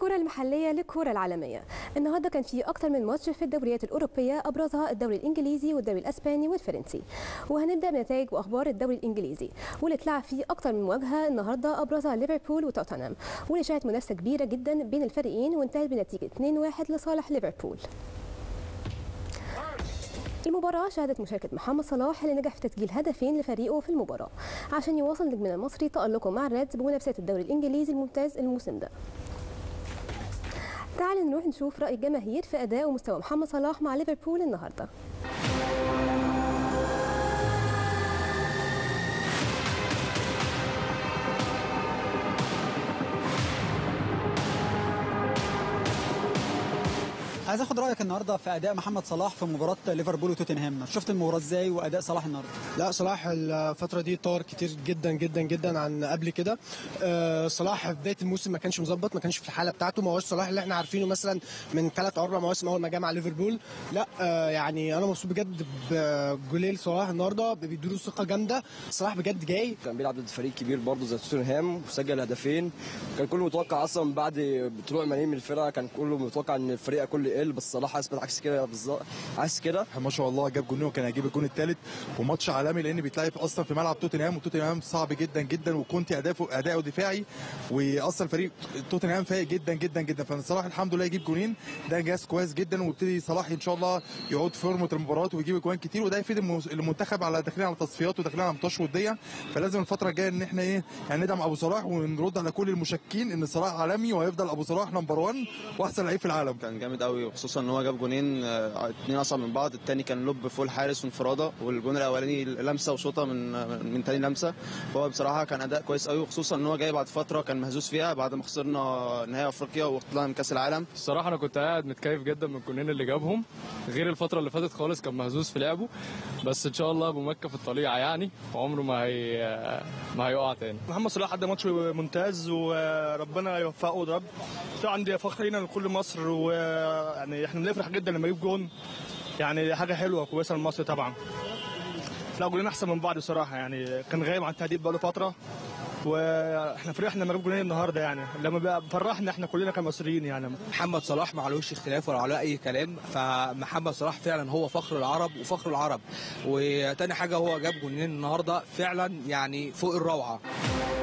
الكرة المحلية للكرة العالمية النهارده كان في أكتر من ماتش في الدوريات الأوروبية أبرزها الدوري الإنجليزي والدوري الأسباني والفرنسي وهنبدأ بنتائج وأخبار الدوري الإنجليزي واللي اتلعب فيه أكتر من مواجهة النهارده أبرزها ليفربول وتوتنهام واللي شهدت منافسة كبيرة جدا بين الفريقين وانتهت بنتيجة 2-1 لصالح ليفربول المباراة شهدت مشاركة محمد صلاح اللي نجح في تسجيل هدفين لفريقه في المباراة عشان يواصل نجمنا المصري تألقه مع الريدز بمنافسات الدوري الإنجليزي الممتاز الموسم ده تعال نروح نشوف رأي الجماهير في أداء ومستوى محمد صلاح مع ليفربول النهارده عايز اخد رايك النهارده في اداء محمد صلاح في مباراه ليفربول وتوتنهام شفت المباراه ازاي واداء صلاح النهارده لا صلاح الفترة دي طور كتير جدا جدا جدا عن قبل كده آه، صلاح في بداية الموسم ما كانش مظبط ما كانش في الحالة بتاعته ما هوش صلاح اللي احنا عارفينه مثلا من ثلاث او اربع مواسم اول ما جه مع ليفربول لا آه، يعني انا مبسوط بجد بجوليل صلاح النهارده بيديله ثقة جامدة صلاح بجد جاي كان بيلعب ضد فريق كبير برضه زي توتنهام وسجل هدفين كان كله متوقع اصلا بعد طلوع ملايين من الفرقه كان كله متوقع ان الفريق كله يقل بس صلاح اثبت عكس كده بالظبط عكس كده ما شاء الله جاب جونين وكان هيجيب الجون الثالث وماتش عالمي لان بيتلعب اصلا في ملعب توتنهام وتوتنهام صعب جدا جدا وكونتي اداؤه اداؤه دفاعي واصلا فريق توتنهام فايق جدا جدا جدا فصلاح الحمد لله يجيب جونين ده انجاز كويس جدا ويبتدي صلاح ان شاء الله يعود فورمه المباراه ويجيب اجوان كتير وده يفيد المنتخب على داخلين على تصفيات وداخلين على ماتش وديه فلازم الفتره الجايه ان احنا ايه يعني ندعم ابو صلاح ونرد على كل المشكين ان صلاح عالمي وهيفضل ابو صلاح نمبر 1 واحسن لعيب في العالم كان جامد قوي وخصوصا ان هو جاب جونين آه، اتنين اصعب من بعض التاني كان لوب فوق الحارس وانفراده والجون الاولاني لمسه وشوطه من من تاني لمسه فهو بصراحه كان اداء كويس قوي وخصوصا ان هو جاي بعد فتره كان مهزوز فيها بعد ما خسرنا نهائي افريقيا وطلعنا من كاس العالم الصراحه انا كنت قاعد متكيف جدا من الجونين اللي جابهم غير الفتره اللي فاتت خالص كان مهزوز في لعبه بس ان شاء الله ابو مكه في الطليعه يعني وعمره ما هي ما هيقع تاني محمد صلاح قدم ماتش ممتاز وربنا يوفقه يا رب عندي فخر لينا لكل مصر ويعني احنا بنفرح جدا لما يجيب جون يعني حاجه حلوه كويسه لمصر طبعا لا جولين احسن من بعض بصراحه يعني كان غايب عن التهديد بقاله فتره واحنا فرحنا لما جاب جولين النهارده يعني لما بقى فرحنا احنا كلنا كمصريين يعني محمد صلاح ما عليهوش اختلاف ولا عليه اي كلام فمحمد صلاح فعلا هو فخر العرب وفخر العرب وتاني حاجه هو جاب جولين النهارده فعلا يعني فوق الروعه